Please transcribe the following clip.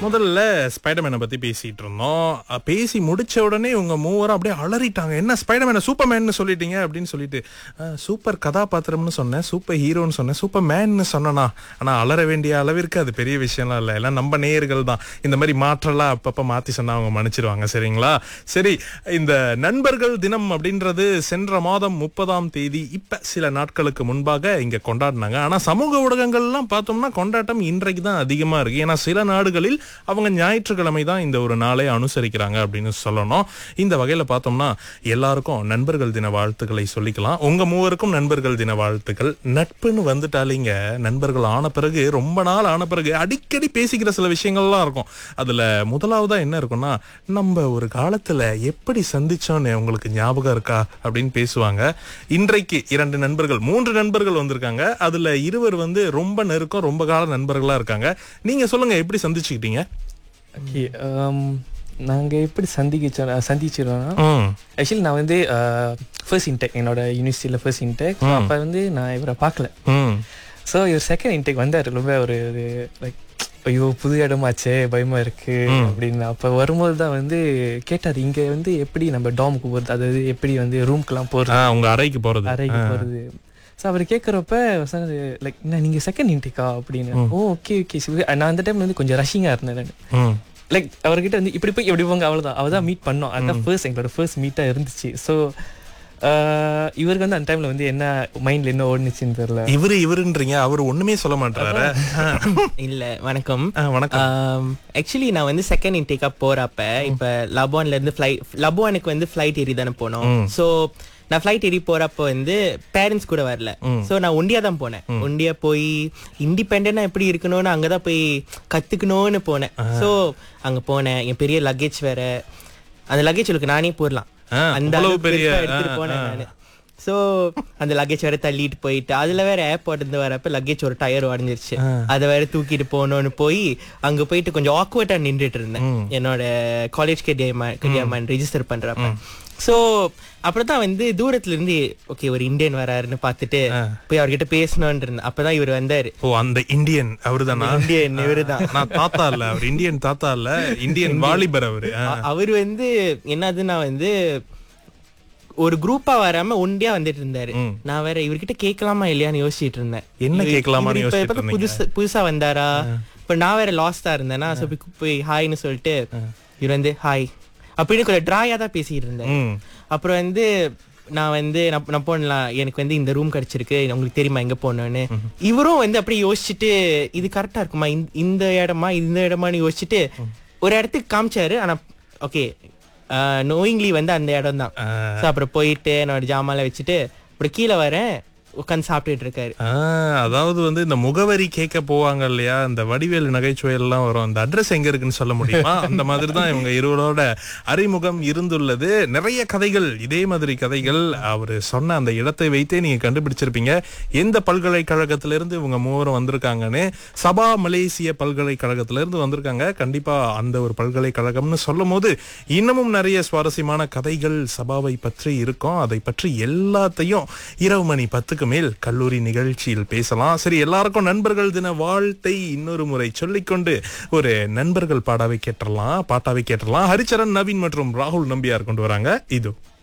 முதல்ல ஸ்பைடர்மேனை பத்தி பேசிட்டு இருந்தோம் அஹ் பேசி முடிச்ச உடனே உங்க மூவரும் அப்படியே அலறிட்டாங்க என்ன ஸ்பைடர்மேனை சூப்பர்மேன் சொல்லிட்டீங்க அப்படின்னு சொல்லிட்டு அஹ், சூப்பர் கதாபாத்திரம்னு சொன்னேன் சூப்பர் ஹீரோன்னு சொன்னேன் சூப்பர் மேன்னு சொன்னனா ஆனா அலற வேண்டிய அளவிற்கு அது பெரிய விஷயம்லாம் இல்லை எல்லாம் நம்ம நேயர்கள் தான் இந்த மாதிரி மாற்றலாம் அப்பப்ப மாத்தி சொன்னா அவங்க மன்னிச்சிருவாங்க சரிங்களா சரி இந்த நண்பர்கள் தினம் அப்படின்றது சென்ற மாதம் முப்பதாம் தேதி இப்ப சில நாட்களுக்கு முன்பாக இங்க கொண்டாடினாங்க ஆனா சமூக ஊடகங்கள்லாம் பார்த்தோம்னா கொண்டாட்டம் இன்றைக்கு தான் அதிகமா இருக்கு ஏன்னா சில நாடுகளில் அவங்க ஞாயிற்றுக்கிழமை தான் இந்த ஒரு நாளை அனுசரிக்கிறாங்க அப்படின்னு சொல்லணும் இந்த வகையில பார்த்தோம்னா எல்லாருக்கும் நண்பர்கள் தின வாழ்த்துக்களை சொல்லிக்கலாம் உங்க மூவருக்கும் நண்பர்கள் தின வாழ்த்துக்கள் நட்புன்னு வந்துட்டாலிங்க நண்பர்கள் ஆன பிறகு ரொம்ப நாள் ஆன பிறகு அடிக்கடி பேசிக்கிற சில விஷயங்கள்லாம் இருக்கும் அதுல முதலாவதா என்ன இருக்கும்னா நம்ம ஒரு காலத்துல எப்படி சந்திச்சோன்னு உங்களுக்கு ஞாபகம் இருக்கா அப்படின்னு பேசுவாங்க இன்றைக்கு இரண்டு நண்பர்கள் மூன்று நண்பர்கள் வந்திருக்காங்க அதுல இருவர் வந்து ரொம்ப நெருக்கம் ரொம்ப கால நண்பர்களா இருக்காங்க நீங்க சொல்லுங்க எப்படி சந்திச்சுக்கிட்டீங்க ஓகே நாங்கள் எப்படி சந்திக்கிச்சோம் சந்திச்சிருவோம்னா ம் ஆக்சுவலி நான் வந்து ஃபர்ஸ்ட் இன்டெக் என்னோட யூனிவர்சிட்டியில் ஃபர்ஸ்ட் இன்டெக் அப்போ வந்து நான் இவரை பார்க்கல ம் ஸோ இவர் செகண்ட் இன்டெக் வந்தார் ரொம்ப ஒரு லைக் ஐயோ புது இடமாச்சே பயமா இருக்கு அப்படின்னு அப்போ வரும்போது தான் வந்து கேட்டார் இங்க வந்து எப்படி நம்ம டாமுக்கு போகிறது அதாவது எப்படி வந்து ரூம்க்குலாம் போகிறது ஆ, உங்க அறைக்கு போறது அறைக்கு போகிறது ஸோ அவர் கேட்குறப்ப சொன்னது லைக் என்ன நீங்கள் செகண்ட் இன்டேக்கா அப்படின்னு ஓ ஓகே ஓகே நான் அந்த டைம்ல வந்து கொஞ்சம் ரஷ்ஷிங்காக இருந்தேன் நான் ம் லைக் அவர்கிட்ட வந்து இப்படி போய் எப்படி போங்க அவ்வளோதான் அவள் தான் மீட் பண்ணோம் அதான் ஃபர்ஸ்ட் எங்களோட ஃபர்ஸ்ட் மீட்டாக இருந்துச்சு ஸோ இவருக்கு வந்து அந்த டைம்ல வந்து என்ன மைண்ட்ல என்ன ஓடுனுச்சுன்னு தெரியல இவரு இவருன்றீங்க அவர் ஒண்ணுமே சொல்ல மாட்டாரு இல்ல வணக்கம் ஆ, வணக்கம் ஆக்சுவலி நான் வந்து செகண்ட் இன்டேக்கா போறப்ப இப்ப லபோன்ல இருந்து ஃபிளைட் லபோனுக்கு வந்து ஃபிளைட் ஏறி தானே போனோம் சோ நான் ஃபிளைட் ஏறி போறப்ப வந்து பேரண்ட்ஸ் கூட வரல சோ நான் ஒண்டியா தான் போனேன் ஒண்டியா போய் இண்டிபெண்டா எப்படி இருக்கணும்னு அங்கதான் போய் கத்துக்கணும்னு போனேன் சோ அங்க போனேன் என் பெரிய லக்கேஜ் வேற அந்த லக்கேஜ் உங்களுக்கு நானே போடலாம் ஆ, அந்த அவ்வளவு அளவுக்கு பெரிய, பெருசா எடுத்துட்டு ஆ, போனேன் ஆ. நானு சோ அந்த லக்கேஜ் வேற தள்ளிட்டு போயிட்டு அதுல வேற ஏர்போர்ட் இருந்து வரப்ப லக்கேஜ் ஒரு டயர் உடஞ்சிருச்சு அதை வேற தூக்கிட்டு போகணும்னு போய் அங்க போயிட்டு கொஞ்சம் ஆக்வர்டா நின்றுட்டு இருந்தேன் என்னோட காலேஜ் கெடியாமன் ரெஜிஸ்டர் பண்றப்ப சோ அப்புறம் தான் வந்து தூரத்துல இருந்து ஓகே ஒரு இந்தியன் வராருன்னு பார்த்துட்டு போய் அவர்கிட்ட பேசணும்னு இருந்தேன் அப்பதான் இவர் வந்தாரு ஓ அந்த இந்தியன் அவருதானா இந்தியன் இவருதான் நான் தாத்தா இல்ல அவர் இந்தியன் தாத்தா இல்ல இந்தியன் வாலிபர் அவரு ஆ. அ- அவர் வந்து என்னதுன்னா வந்து ஒரு குரூப்பா வராம ஒண்டியா வந்துட்டு இருந்தாரு நான் வேற இவர்கிட்ட கேட்கலாமா இல்லையான்னு யோசிச்சிட்டு இருந்தேன் என்ன இவர்- கேட்கலாமான்னு இவர் இப்ப யோசிச்சிட்டு இப்பதான் புதுசா புதுசா வந்தாரா இப்ப நான் வேற லாஸ்டா இருந்தேன்னா so போய் போய் ஹாய்னு சொல்லிட்டு இவர் வந்து ஹாய் அப்படின்னு கொஞ்சம் டிராயா தான் பேசிட்டு இருந்தேன் ம். அப்புறம் வந்து நான் வந்து நான் நான் போனலாம் எனக்கு வந்து இந்த ரூம் கிடைச்சிருக்கு உங்களுக்கு தெரியுமா எங்க போகணும்னு இவரும் வந்து அப்படியே யோசிச்சுட்டு இது கரெக்டா இருக்குமா இந்த- இந்த இடமா இந்த இடமான்னு யோசிச்சுட்டு ஒரு இடத்துக்கு காமிச்சாரு ஆனா ஓகே நோயிங்லி வந்து அந்த இடம் தான் அப்புறம் போயிட்டு என்னோட ஜாமான்ல வச்சுட்டு அப்புறம் கீழே வரேன் உட்காந்து சாப்பிட்டுட்டு இருக்காரு ஆ, அதாவது வந்து இந்த முகவரி கேட்க போவாங்க இல்லையா இந்த வடிவேல் நகைச்சுவை எல்லாம் வரும் அந்த அட்ரஸ் எங்க இருக்குன்னு சொல்ல முடியுமா அந்த மாதிரி தான் இவங்க இருவரோட அறிமுகம் இருந்துள்ளது நிறைய கதைகள் இதே மாதிரி கதைகள் அவர் சொன்ன அந்த இடத்தை வைத்தே நீங்க கண்டுபிடிச்சிருப்பீங்க எந்த பல்கலைக்கழகத்திலிருந்து இவங்க மூவரும் வந்திருக்காங்கன்னு சபா மலேசிய பல்கலைக்கழகத்திலிருந்து வந்திருக்காங்க கண்டிப்பா அந்த ஒரு பல்கலைக்கழகம்னு சொல்லும் போது இன்னமும் நிறைய சுவாரஸ்யமான கதைகள் சபாவை பற்றி இருக்கும் அதை பற்றி எல்லாத்தையும் இரவு மணி பத்துக்கு மேல் கல்லூரி நிகழ்ச்சியில் பேசலாம் சரி எல்லாருக்கும் நண்பர்கள் தின வாழ்த்தை இன்னொரு முறை சொல்லிக்கொண்டு ஒரு நண்பர்கள் பாடாவை கேட்டுறலாம் பாட்டாவை கேட்டுறலாம் ஹரிச்சரன் நவீன் மற்றும் ராகுல் நம்பியார் கொண்டு வராங்க இது